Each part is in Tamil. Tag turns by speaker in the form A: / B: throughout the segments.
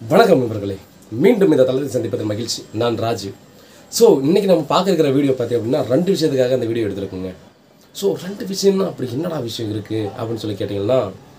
A: வணக்கம் நண்பர்களே மீண்டும் இந்த தளத்தில் சந்திப்பதில் மகிழ்ச்சி நான் ராஜீவ் ஸோ இன்றைக்கி நம்ம பார்க்க இருக்கிற வீடியோ பார்த்தீங்க அப்படின்னா ரெண்டு விஷயத்துக்காக அந்த வீடியோ எடுத்துருக்குங்க ஸோ ரெண்டு விஷயம்னா அப்படி என்னடா விஷயம் இருக்குது அப்படின்னு சொல்லி கேட்டிங்கன்னா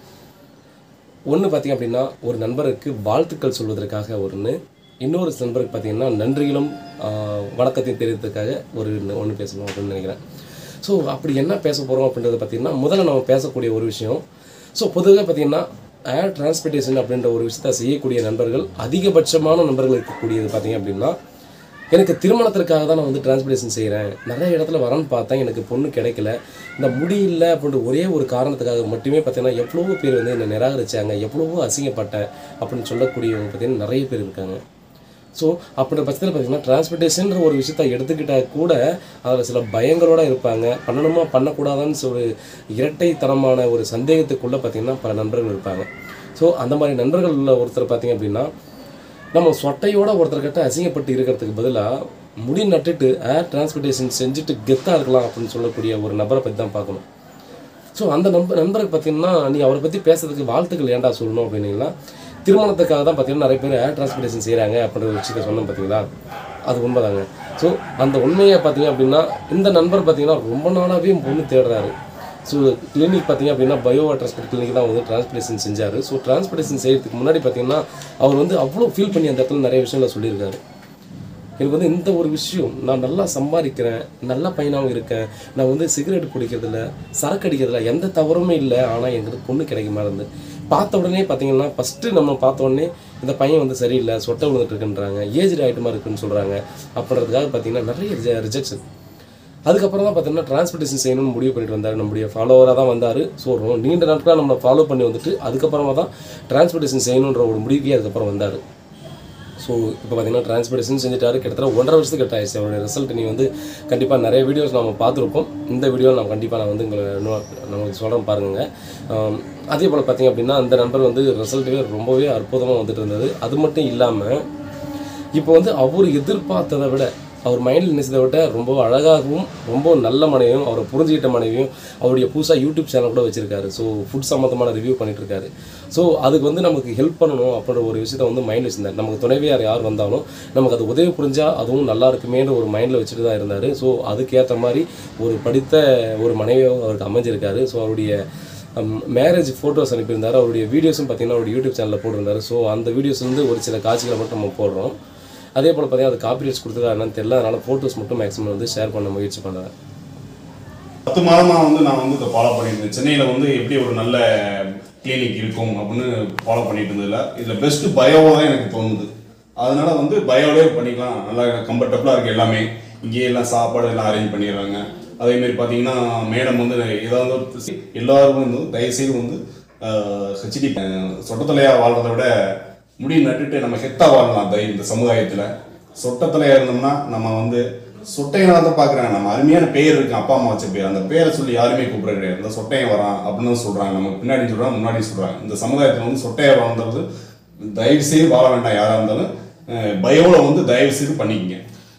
A: ஒன்று பார்த்தீங்க அப்படின்னா ஒரு நண்பருக்கு வாழ்த்துக்கள் சொல்வதற்காக ஒன்று இன்னொரு நண்பருக்கு பார்த்தீங்கன்னா நன்றிகளும் ஆஹ், வணக்கத்தையும் தெரிவித்ததுக்காக ஒரு ஒன்று பேசணும் அப்படின்னு நினைக்கிறேன் ஸோ அப்படி என்ன பேச போகிறோம் அப்படின்றத பார்த்தீங்கன்னா முதல்ல நம்ம பேசக்கூடிய ஒரு விஷயம் ஸோ பொதுவாக பார்த்தீங்கன்னா ஏர் டிரான்ஸ்போர்ட்டேஷன் அப்படின்ற ஒரு விஷயத்தை செய்யக்கூடிய நண்பர்கள் அதிகபட்சமான நண்பர்கள் இருக்கக்கூடியது பார்த்தீங்க அப்படின்னா எனக்கு திருமணத்திற்காக தான் நான் வந்து டிரான்ஸ்போர்ட்டேஷன் செய்கிறேன் நிறைய இடத்துல வரேன்னு பார்த்தேன் எனக்கு பொண்ணு கிடைக்கல இந்த முடியல அப்படின்ற ஒரே ஒரு காரணத்துக்காக மட்டுமே பார்த்தீங்கன்னா எவ்வளவோ பேர் வந்து என்னை நிராகரிச்சாங்க எவ்வளவோ அசிங்கப்பட்டேன் அப்படின்னு சொல்லக்கூடியவங்க பார்த்தீங்கன்னா நிறைய பேர் இருக்காங்க ஸோ அப்படின்ற பட்சத்தில் பார்த்தீங்கன்னா டிரான்ஸ்போர்ட்டேஷன்ற ஒரு விஷயத்தை எடுத்துக்கிட்டால் கூட அதில் சில பயங்களோட இருப்பாங்க பண்ணணுமா பண்ணக்கூடாதான்னு ஒரு இரட்டைத்தனமான ஒரு சந்தேகத்துக்குள்ளே பார்த்தீங்கன்னா பல நண்பர்கள் இருப்பாங்க ஸோ அந்த மாதிரி நண்பர்கள் உள்ள ஒருத்தர் பார்த்தீங்க அப்படின்னா நம்ம சொட்டையோட ஒருத்தர்கிட்ட அசிங்கப்பட்டு இருக்கிறதுக்கு பதிலாக முடி நட்டுட்டு ஏர் டிரான்ஸ்போர்ட்டேஷன் செஞ்சுட்டு கெத்தாக இருக்கலாம் அப்படின்னு சொல்லக்கூடிய ஒரு நபரை பற்றி தான் பார்க்கணும் ஸோ அந்த நண்பர் நண்பருக்கு பார்த்தீங்கன்னா நீ அவரை பற்றி பேசுறதுக்கு வாழ்த்துக்கள் ஏன்டா சொல்லணும் அப்படின்னீங்கன்னா திருமணத்துக்காக தான் பார்த்தீங்கன்னா நிறைய பேர் ஏர் டிரான்ஸ்போர்ட்டேஷன் செய்கிறாங்க அப்படின்ற ஒரு விஷயத்தை சொன்னோம் பார்த்தீங்களா அது உண்மைதாங்க ஸோ அந்த உண்மையை பார்த்தீங்க அப்படின்னா இந்த நண்பர் பார்த்தீங்கன்னா ரொம்ப நாளாகவே பொண்ணு தேடுறாரு ஸோ கிளினிக் பார்த்தீங்க அப்படின்னா பயோ டிரான்ஸ்போர்ட் கிளினிக் தான் வந்து டிரான்ஸ்போர்ட்டேஷன் செஞ்சார் ஸோ டிரான்ஸ்போர்ட்டேஷன் செய்யறதுக்கு முன்னாடி பார்த்தீங்கன்னா அவர் வந்து அவ்வளோ ஃபீல் பண்ணி அந்த இடத்துல நிறைய விஷயங்களை சொல்லியிருக்காரு எனக்கு வந்து இந்த ஒரு விஷயம் நான் நல்லா சம்பாதிக்கிறேன் நல்ல பையனாகவும் இருக்கேன் நான் வந்து சிகரெட் குடிக்கிறதில்ல சரக்கு அடிக்கிறதில்ல எந்த தவறுமே இல்லை ஆனால் எங்களுக்கு பொண்ணு கிடைக்க மாட்டேங்குது பார்த்த உடனே பார்த்தீங்கன்னா ஃபஸ்ட்டு நம்ம பார்த்த உடனே இந்த பையன் வந்து சரியில்லை சொட்டை விழுந்துட்டு இருக்குன்றாங்க ஏஜ் ஐட்டமாக இருக்குன்னு சொல்கிறாங்க அப்படின்றதுக்காக பார்த்தீங்கன்னா நிறைய ரிஜெக்ஷன் அதுக்கப்புறம் தான் பார்த்தீங்கன்னா டிரான்ஸ்போர்ட்டேஷன் செய்யணும்னு முடிவு பண்ணிட்டு வந்தார் நம்முடைய ஃபாலோவராக தான் வந்தார் ஸோ ரொம்ப நீண்ட நாட்களாக நம்மளை ஃபாலோ பண்ணி வந்துட்டு அதுக்கப்புறமா தான் டிரான்ஸ்போர்ட்டேஷன் செய்யணுன்ற ஒரு முடிவுக்கே அதுக்கப்புறம் வந்தார் ஸோ இப்போ பார்த்தீங்கன்னா டிரான்ஸ்போர்ட்டேஷன் செஞ்சுட்டாரு கிட்டத்தட்ட ஒன்றரை வருஷத்துக்கு கிட்ட ஆயிடுச்சு அவருடைய ரிசல்ட் நீங்கள் வந்து கண்டிப்பாக நிறைய வீடியோஸ் நம்ம பார்த்துருப்போம் இந்த வீடியோவில் நான் கண்டிப்பாக நான் வந்து உங்களை இன்னும் நம்மளுக்கு சொல்கிறேன் பாருங்க ஆம், அதே போல் பார்த்தீங்க அப்படின்னா அந்த நண்பர் வந்து ரிசல்ட்டுவே ரொம்பவே அற்புதமாக வந்துட்டு இருந்தது அது மட்டும் இல்லாமல் இப்போ வந்து அவர் எதிர்பார்த்ததை விட அவர் மைண்டில் நினைச்சதை விட ரொம்ப அழகாகவும் ரொம்ப நல்ல மனைவியும் அவரை புரிஞ்சுக்கிட்ட மனைவியும் அவருடைய புதுசாக யூடியூப் சேனல் கூட வச்சிருக்காரு ஸோ ஃபுட் சம்மந்தமான ரிவ்யூ பண்ணிட்டு இருக்காரு ஸோ அதுக்கு வந்து நமக்கு ஹெல்ப் பண்ணணும் அப்படின்ற ஒரு விஷயத்தை வந்து மைண்டில் வச்சிருந்தார் நமக்கு துணைவியார் யார் வந்தாலும் நமக்கு அது உதவி புரிஞ்சால் அதுவும் நல்லா இருக்குமேன்ற ஒரு மைண்டில் வச்சுட்டு தான் இருந்தார் ஸோ அதுக்கேற்ற மாதிரி ஒரு படித்த ஒரு மனைவியும் அவருக்கு அமைஞ்சிருக்காரு ஸோ அவருடைய மேரேஜ் ஃபோட்டோஸ் அனுப்பியிருந்தார் அவருடைய வீடியோஸும் பார்த்தீங்கன்னா அவருடைய யூடியூப் சேனலில் போட்டிருந்தாரு ஸோ அந்த வீடியோஸ் வந்து ஒரு சில காட்சிகளை மட்டும் நம்ம போடுறோம் அதே போல் பார்த்தீங்கன்னா அது காப்பிரைட்ஸ் கொடுத்ததா என்னன்னு தெரியல அதனால் ஃபோட்டோஸ் மட்டும் மேக்ஸிமம் வந்து ஷேர் பண்ண முயற்சி பண்ணுறேன்
B: பத்து மாதமா வந்து நான் வந்து இதை ஃபாலோ பண்ணியிருந்தேன் சென்னையில் வந்து எப்படி ஒரு நல்ல கிளினிக் இருக்கும் அப்படின்னு ஃபாலோ பண்ணிட்டு இருந்ததுல இதில் பெஸ்ட் பயோவா தான் எனக்கு தோணுது அதனால வந்து பயோவே பண்ணிக்கலாம் நல்லா கம்ஃபர்டபுளாக இருக்கு எல்லாமே இங்கேயே எல்லாம் சாப்பாடு எல்லாம் அரேஞ்ச் பண்ணிடுறாங்க அதே மாதிரி பார்த்தீங்கன்னா மேடம் வந்து ஏதாவது ஒரு எல்லாரும் வந்து தயவுசெய்து வந்து ஹெச்டி சொட்டத்தலையாக வாழ்றதை விட முடி நட்டுட்டு நம்ம ஹெத்தா வாழலாம் தை இந்த சமுதாயத்தில் சொட்டத்தலையாக இருந்தோம்னா நம்ம வந்து சொட்டையனால தான் பார்க்குறாங்க நம்ம அருமையான பேர் இருக்கு அப்பா அம்மா வச்ச பேர் அந்த பேரை சொல்லி யாருமே கூப்பிட கிடையாது இந்த சொட்டையன் வரான் அப்படின்னு தான் சொல்றாங்க நம்ம பின்னாடி சொல்றாங்க முன்னாடி சொல்றாங்க இந்த சமுதாயத்தில் வந்து சொட்டையை வாழ்ந்துறது தயவு செய்து வாழ வேண்டாம் யாரா இருந்தாலும் அஹ், பயோல வந்து தயவு செய்து பண்ணிக்கங்க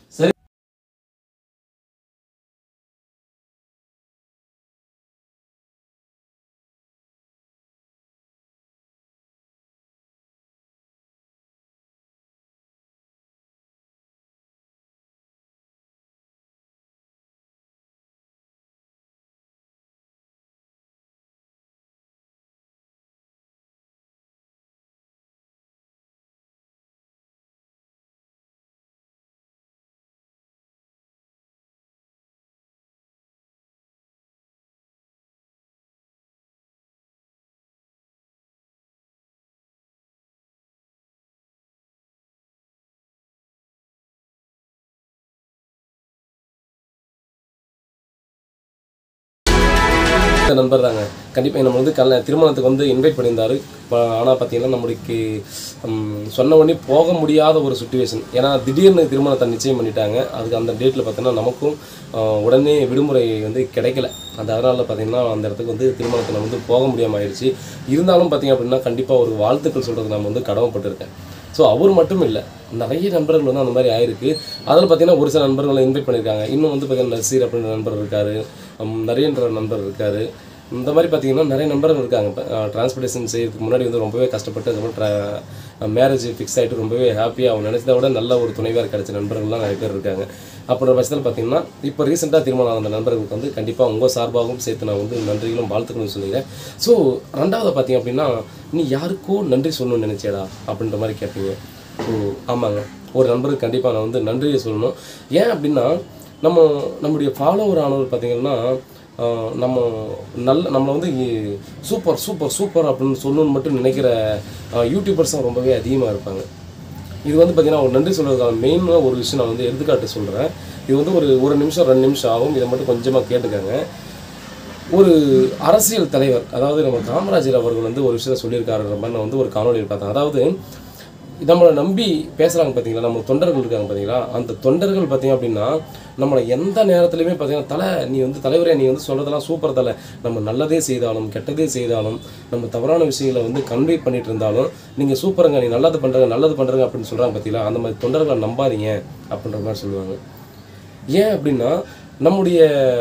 A: இந்த நண்பர் தாங்க கண்டிப்பாக நம்ம வந்து கல்ல திருமணத்துக்கு வந்து இன்வைட் பண்ணியிருந்தாரு ஆனால் பார்த்தீங்கன்னா நம்மளுக்கு ம், சொன்ன உடனே போக முடியாத ஒரு சுச்சுவேஷன் ஏன்னா திடீர்னு திருமணத்தை நிச்சயம் பண்ணிட்டாங்க அதுக்கு அந்த டேட்டில் பார்த்தீங்கன்னா நமக்கும் ஆ, உடனே விடுமுறை வந்து கிடைக்கல அந்த அதனால் பார்த்தீங்கன்னா அந்த இடத்துக்கு வந்து திருமணத்தில் வந்து போக முடியாமல் ஆயிடுச்சு இருந்தாலும் பார்த்தீங்க அப்படின்னா கண்டிப்பாக ஒரு வாழ்த்துக்கள் சொல்கிறது நம்ம வந்து கடமைப்பட்டிருக்கேன் ஸோ அவர் மட்டும் இல்லை நிறைய நண்பர்கள் வந்து அந்த மாதிரி ஆயிருக்கு அதில் பார்த்தீங்கன்னா ஒரு சில நண்பர்களை இன்வைட் பண்ணியிருக்காங்க இன்னும் வந்து பார்த்தீங்கன்னா நசீர் அப்படின்ற நண்பர் இருக்காரு ஹம், நரேன்ற நண்பர் இருக்காரு இந்த மாதிரி பார்த்தீங்கன்னா நிறைய நண்பர்கள் இருக்காங்க இப்போ டிரான்ஸ்போர்ட்டேஷன் செய்யறதுக்கு முன்னாடி வந்து ரொம்பவே கஷ்டப்பட்டு அதுக்கப்புறம் tra- மேரேஜ் ஃபிக்ஸ் ஆகிட்டு ரொம்பவே ஹாப்பியாக அவங்க நினச்சதை விட நல்ல ஒரு துணைவியார் கிடைச்ச நண்பர்கள்லாம் நிறைய பேர் இருக்காங்க அப்படின்ற பட்சத்தில் பார்த்தீங்கன்னா இப்போ ரீசெண்டாக திருமணம் ஆன அந்த நண்பர்களுக்கு வந்து கண்டிப்பாக உங்கள் சார்பாகவும் சேர்த்து நான் வந்து நன்றிகளும் வாழ்த்துக்கணும்னு சொல்லிக்கிறேன் ஸோ ரெண்டாவது பார்த்தீங்க அப்படின்னா நீ யாருக்கோ நன்றி சொல்லணும்னு நினச்சேடா அப்படின்ற மாதிரி கேட்பீங்க ஓ ஆமாங்க ஒரு நண்பருக்கு கண்டிப்பாக நான் வந்து நன்றியை சொல்லணும் ஏன் அப்படின்னா நம்ம நம்முடைய ஃபாலோவர் ஆனவர் பார்த்தீங்கன்னா ஆஹ், நம்ம நல்ல நம்மளை வந்து சூப்பர் சூப்பர் சூப்பர் அப்படின்னு சொல்லணும்னு மட்டும் நினைக்கிற யூடியூபர்ஸும் ரொம்பவே அதிகமாக இருப்பாங்க இது வந்து பார்த்தீங்கன்னா ஒரு நன்றி சொல்கிறதுக்கான மெயினாக ஒரு விஷயம் நான் வந்து எடுத்துக்காட்டு சொல்கிறேன் இது வந்து ஒரு ஒரு நிமிஷம் ரெண்டு நிமிஷம் ஆகும் இதை மட்டும் கொஞ்சமாக கேட்டுக்கங்க ஒரு அரசியல் தலைவர் அதாவது நம்ம காமராஜர் அவர்கள் வந்து ஒரு விஷயத்த சொல்லியிருக்காருன்ற மாதிரி நான் வந்து ஒரு காணொலியில் பார்த்தேன் அதாவது நம்மளை நம்பி பேசுகிறாங்க பார்த்தீங்களா நம்ம தொண்டர்கள் இருக்காங்க பார்த்தீங்களா அந்த தொண்டர்கள் பார்த்தீங்க அப்படின்னா நம்மளை எந்த நேரத்துலையுமே பார்த்தீங்கன்னா தலை நீ வந்து தலைவரே நீ வந்து சொல்கிறதெல்லாம் சூப்பர் தலை நம்ம நல்லதே செய்தாலும் கெட்டதே செய்தாலும் நம்ம தவறான விஷயங்களை வந்து கன்வே பண்ணிட்டு இருந்தாலும் நீங்கள் சூப்பருங்க நீ நல்லது பண்ணுறங்க நல்லது பண்ணுறங்க அப்படின்னு சொல்கிறாங்க பார்த்தீங்களா அந்த மாதிரி தொண்டர்களை நம்பாதீங்க அப்படின்ற மாதிரி சொல்லுவாங்க ஏன் அப்படின்னா நம்முடைய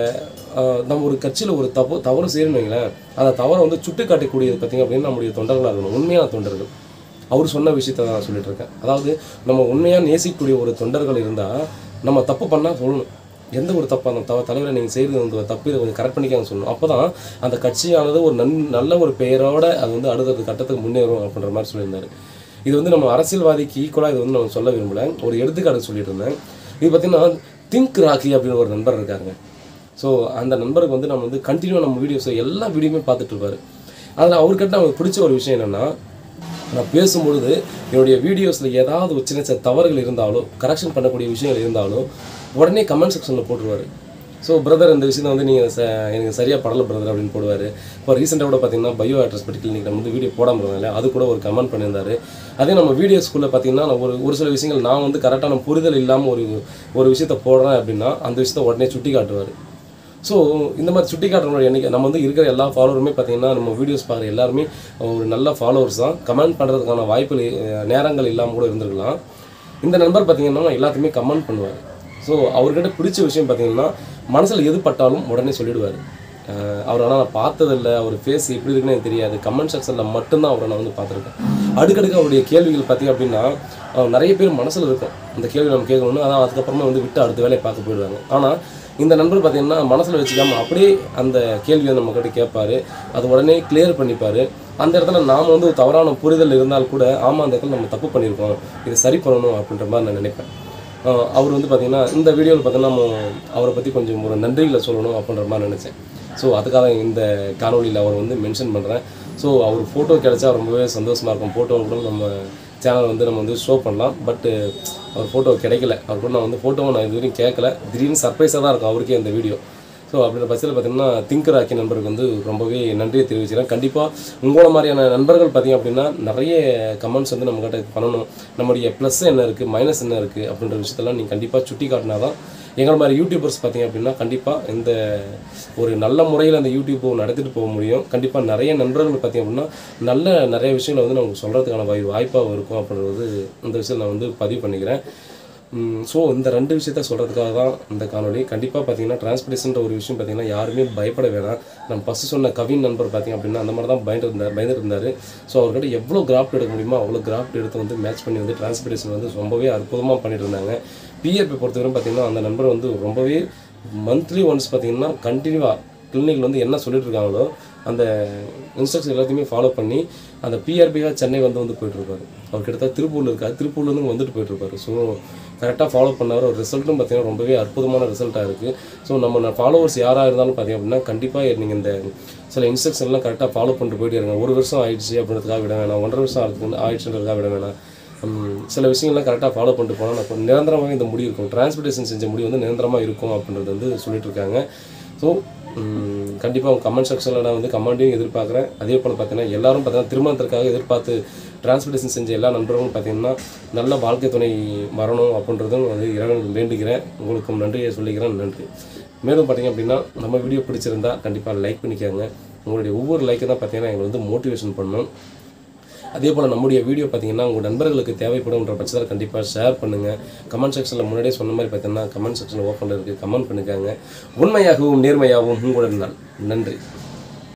A: ஆஹ், நம்ம ஒரு கட்சியில் ஒரு தப்பு தவறு செய்யணும்னு வைங்களேன் அந்த தவறை வந்து சுட்டி காட்டக்கூடியது பார்த்தீங்க அப்படின்னா நம்முடைய தொண்டர்களாக இருக்கணும் உண்மையான தொண்டர்கள் அவர் சொன்ன விஷயத்தை தான் நான் சொல்லிட்டு இருக்கேன் அதாவது நம்ம உண்மையாக நேசிக்கக்கூடிய ஒரு தொண்டர்கள் இருந்தால் நம்ம தப்பு பண்ணால் சொல்லணும் எந்த ஒரு தப்பாக அந்த தவ தலைவரை நீங்கள் செய்கிறது வந்து தப்பு இதை கொஞ்சம் கரெக்ட் பண்ணிக்காங்க சொல்லணும் அப்போ தான் அந்த கட்சியானது ஒரு நன் நல்ல ஒரு பெயரோட அது வந்து அடுத்த கட்டத்துக்கு முன்னேறும் அப்படின்ற மாதிரி சொல்லியிருந்தாரு இது வந்து நம்ம அரசியல்வாதிக்கு ஈக்குவலாக இது வந்து நம்ம சொல்ல விரும்பல ஒரு எடுத்துக்காட்டு சொல்லிட்டு இருந்தேன் இது பார்த்தீங்கன்னா திங்க் ராக்கி அப்படின்னு ஒரு நண்பர் இருக்காருங்க ஸோ அந்த நண்பருக்கு வந்து நம்ம வந்து கண்டினியூவாக நம்ம வீடியோஸ் எல்லா வீடியோமே பார்த்துட்டு இருப்பாரு அதில் அவர்கிட்ட நமக்கு பிடிச்ச ஒரு விஷயம் என்னென்னா நான் பேசும்பொழுது என்னுடைய வீடியோஸில் ஏதாவது ஒரு சின்ன சின்ன தவறுகள் இருந்தாலோ கரெக்ஷன் பண்ணக்கூடிய விஷயங்கள் இருந்தாலோ உடனே கமெண்ட் செக்ஷனில் போட்டுருவாரு ஸோ பிரதர் இந்த விஷயத்தை வந்து நீங்கள் ச எனக்கு சரியாக படலை பிரதர் அப்படின்னு போடுவார் இப்போ ரீசெண்டாக கூட பார்த்தீங்கன்னா பயோ அட்ரஸ் பற்றி கிளினிக் நம்ம வந்து வீடியோ போடாமல் இருந்தால அது கூட ஒரு கமெண்ட் பண்ணியிருந்தாரு அதே நம்ம வீடியோஸ்குள்ளே பார்த்தீங்கன்னா நான் ஒரு ஒரு சில விஷயங்கள் நான் வந்து கரெக்டான புரிதல் இல்லாமல் ஒரு ஒரு விஷயத்தை போடுறேன் அப்படின்னா அந்த விஷயத்தை உடனே சுட்டி காட்டுவார் ஸோ இந்த மாதிரி சுட்டி காட்டுறவங்களோட எண்ணிக்கை நம்ம வந்து இருக்கிற எல்லா ஃபாலோவருமே பார்த்தீங்கன்னா நம்ம வீடியோஸ் பார்க்குற எல்லாருமே ஒரு நல்ல ஃபாலோவர்ஸ் தான் கமெண்ட் பண்ணுறதுக்கான வாய்ப்பு நேரங்கள் இல்லாமல் கூட இருந்திருக்கலாம் இந்த நண்பர் பார்த்தீங்கன்னா எல்லாத்தையுமே கமெண்ட் பண்ணுவார் ஸோ அவர்கிட்ட பிடிச்ச விஷயம் பார்த்தீங்கன்னா மனசில் எது பட்டாலும் உடனே சொல்லிடுவார் அவர் ஆனால் நான் பார்த்ததில்ல அவர் ஃபேஸ் எப்படி இருக்குன்னு எனக்கு தெரியாது கமெண்ட் செக்ஷனில் மட்டும்தான் அவரை நான் வந்து பார்த்துருக்கேன் அடுக்கடுக்கு அவருடைய கேள்விகள் பார்த்தீங்க அப்படின்னா அஹ், நிறைய பேர் மனசில் இருக்கும் அந்த கேள்வி நம்ம கேட்கணும்னு அதான் அதுக்கப்புறமா வந்து விட்டு அடுத்த வேலையை பார்க்க போயிடுவாங்க ஆனால் இந்த நண்பர் பார்த்தீங்கன்னா மனசில் வச்சுக்காம அப்படியே அந்த கேள்வியை நம்ம கிட்ட கேட்பாரு அது உடனே கிளியர் பண்ணிப்பாரு அந்த இடத்துல நாம் வந்து ஒரு தவறான புரிதல் இருந்தால் கூட ஆமாம் அந்த இடத்துல நம்ம தப்பு பண்ணியிருக்கோம் இதை சரி பண்ணணும் அப்படின்ற மாதிரி நான் நினைப்பேன் ஆஹ் அவர் வந்து பார்த்தீங்கன்னா இந்த வீடியோவில் பார்த்தீங்கன்னா நம்ம அவரை பற்றி கொஞ்சம் ஒரு நன்றிகளை சொல்லணும் அப்படின்ற மாதிரி நினச்சேன் ஸோ அதுக்காக இந்த காணொலியில் அவர் வந்து மென்ஷன் பண்ணுறேன் ஸோ அவர் ஃபோட்டோ கிடைச்சா ரொம்பவே சந்தோஷமாக இருக்கும் ஃபோட்டோ கூட நம்ம சேனல் வந்து நம்ம வந்து ஷோ பண்ணலாம் பட்டு அவர் ஃபோட்டோ கிடைக்கல அவர் கூட நான் வந்து ஃபோட்டோவை நான் இது வரைக்கும் கேட்கல திடீர்னு சர்ப்ரைஸாக தான் இருக்கும் அவருக்கே இந்த வீடியோ ஸோ அப்படின்ற பட்சத்தில் பார்த்தீங்கன்னா திங்கர் ஆக்கி நண்பருக்கு வந்து ரொம்பவே நன்றியை தெரிவிச்சுக்கிறேன் கண்டிப்பாக உங்கள மாதிரியான நண்பர்கள் பார்த்தீங்க அப்படின்னா நிறைய கமெண்ட்ஸ் வந்து நம்மக்கிட்ட பண்ணணும் நம்முடைய ப்ளஸ் என்ன இருக்குது மைனஸ் என்ன இருக்குது அப்படின்ற விஷயத்தெல்லாம் நீங்கள் கண்டிப்பாக சுட்டி காட்டினா தான் எங்களை மாதிரி யூடியூபர்ஸ் பார்த்தீங்க அப்படின்னா கண்டிப்பாக இந்த ஒரு நல்ல முறையில் அந்த யூடியூப்பை நடத்திட்டு போக முடியும் கண்டிப்பாக நிறைய நண்பர்கள் பார்த்தீங்க அப்படின்னா நல்ல நிறைய விஷயங்களை வந்து நமக்கு சொல்கிறதுக்கான வாய் வாய்ப்பாக இருக்கும் அப்படின்றது இந்த விஷயம் நான் வந்து பதிவு பண்ணிக்கிறேன் ஸோ இந்த ரெண்டு விஷயத்த சொல்கிறதுக்காக தான் இந்த காணொலி கண்டிப்பாக பார்த்தீங்கன்னா டிரான்ஸ்போர்டேஷன்ற ஒரு விஷயம் பார்த்தீங்கன்னா யாருமே பயப்பட வேணாம் நம்ம ஃபஸ்ட்டு சொன்ன கவின் நண்பர் பார்த்தீங்க அப்படின்னா அந்த மாதிரி தான் பயந்து இருந்தார் பயந்துட்டு இருந்தார் ஸோ அவர்கிட்ட எவ்வளோ கிராஃப்ட் எடுக்க முடியுமோ அவ்வளோ கிராஃப்ட் எடுத்து வந்து மேட்ச் பண்ணி வந்து டிரான்ஸ்போர்டேஷன் வந்து ரொம்பவே அற்புதமாக பண்ணிட்டு இருந்தாங்க பிஆர்பி பொறுத்தவரை பார்த்தீங்கன்னா அந்த நண்பர் வந்து ரொம்பவே மந்த்லி ஒன்ஸ் பார்த்தீங்கன்னா கண்டினியூவாக கிளினிக்கில் வந்து என்ன சொல்லிட்டு இருக்காங்களோ அந்த இன்ஸ்ட்ரக்ஷன் எல்லாத்தையுமே ஃபாலோ பண்ணி அந்த பிஆர்பியாக சென்னை வந்து வந்து போயிட்டுருப்பாரு அவர் கிட்டத்தட்ட திருப்பூரில் இருக்காரு திருப்பூர்லேருந்து வந்துட்டு போயிட்டுருப்பாரு ஸோ கரெக்டாக ஃபாலோ பண்ணவர் ஒரு ரிசல்ட்டும் பார்த்தீங்கன்னா ரொம்பவே அற்புதமான ரிசல்ட்டாக இருக்குது ஸோ நம்ம ஃபாலோவர்ஸ் யாராக இருந்தாலும் பார்த்தீங்க அப்படின்னா கண்டிப்பாக நீங்கள் இந்த சில இன்ஸ்ட்ரக்ஷன்லாம் கரெக்டாக ஃபாலோ பண்ணிட்டு போயிட்டே இருங்க ஒரு வருஷம் ஆயிடுச்சு அப்படின்றதுக்காக விட வேணாம் ஒன்றரை வருஷம் ஆகுது ஆயிடுச்சுன்றதுக்காக விட வேணாம் ஹம், சில விஷயங்கள்லாம் கரெக்டாக ஃபாலோ பண்ணிட்டு போனால் நான் நிரந்தரமாக இந்த முடிவு இருக்கும் டிரான்ஸ்போர்ட்டேஷன் செஞ்ச முடிவு வந்து நிரந்தரமாக இருக்கும் அப்படின்றது வந்து சொல்லிட்டு இருக்காங்க ஸோ கண்டிப்பாக உங்கள் கமெண்ட் செக்ஷனில் நான் வந்து கமெண்ட்டையும் எதிர்பார்க்குறேன் அதே போல் பார்த்தீங்கன்னா எல்லாரும் பார்த்தீங்கன்னா திருமணத்திற்காக எதிர்பார்த்து டிரான்ஸ்போர்ட்டேஷன் செஞ்ச எல்லா நண்பர்களும் பார்த்தீங்கன்னா நல்ல வாழ்க்கை துணை வரணும் அப்படின்றதும் வந்து இறைவன் வேண்டிக்கிறேன் உங்களுக்கும் நன்றியை சொல்லிக்கிறேன் நன்றி மேலும் பார்த்தீங்க அப்படின்னா நம்ம வீடியோ பிடிச்சிருந்தா கண்டிப்பாக லைக் பண்ணிக்கோங்க உங்களுடைய ஒவ்வொரு லைக்கு தான் பார்த்தீங்கன்னா எங்களை வந்து மோட்டிவேஷன் பண்ணணும் அதே போல் நம்முடைய வீடியோ பார்த்தீங்கன்னா உங்கள் நண்பர்களுக்கு தேவைப்படும்ன்ற பட்சத்தில் கண்டிப்பாக ஷேர் பண்ணுங்கள் கமெண்ட் செக்ஷனில் முன்னாடியே சொன்ன மாதிரி பார்த்தீங்கன்னா கமெண்ட் செக்ஷனில் ஓப்பனில் இருக்குது கமெண்ட் பண்ணிக்காங்க உண்மையாகவும் நேர்மையாகவும் உங்களுடன் நான் நன்றி